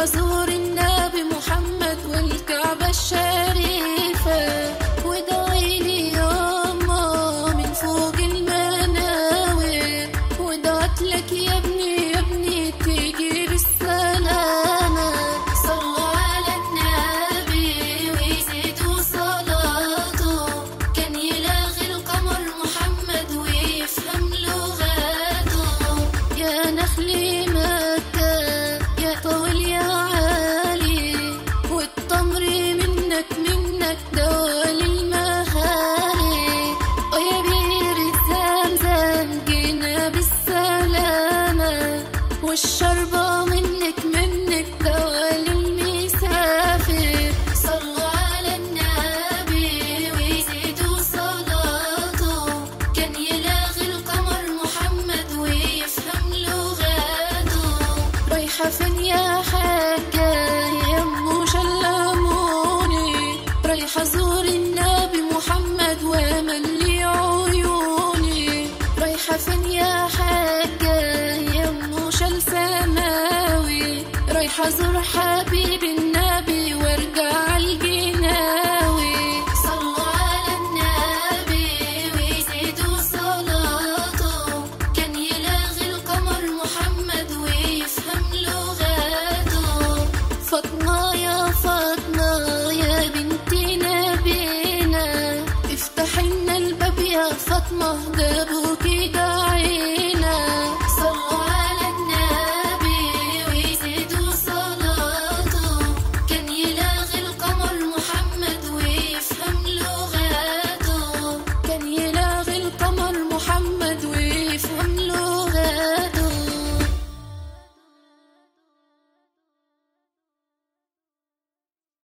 أزور النبي محمد والكعبة الشريفة وادعي لي ياما من فوق المناوي ودعت لك يا ابني يا ابني تيجي بالسلامة صلوا على النبي ويزيدوا صلاته كان يلاغي القمر محمد ويفهم لغاته يا نخل مكة يا طول يا عالي والتمر منك منك دوال المهالي ويا بير زمزم جينا بالسلامة والشربة منك منك دوال المسافر صلوا على النبي ويزيدوا صلاته كان يلاغي القمر محمد ويفهم لغاته رايحة فين يا حاجة يا أم شلموني رايحة أزور النبي محمد وملي عيوني رايحة فين يا حاجة يا أم شل سماوي رايحة أزور حبيب النبي وارجع الجناوي صلوا على النبي ويزيدوا صلاته كان يلاغي القمر محمد ويفهم لغاته فاطمة يا فاطمة يا بنت نبينا افتح لنا الباب يا فاطمة ده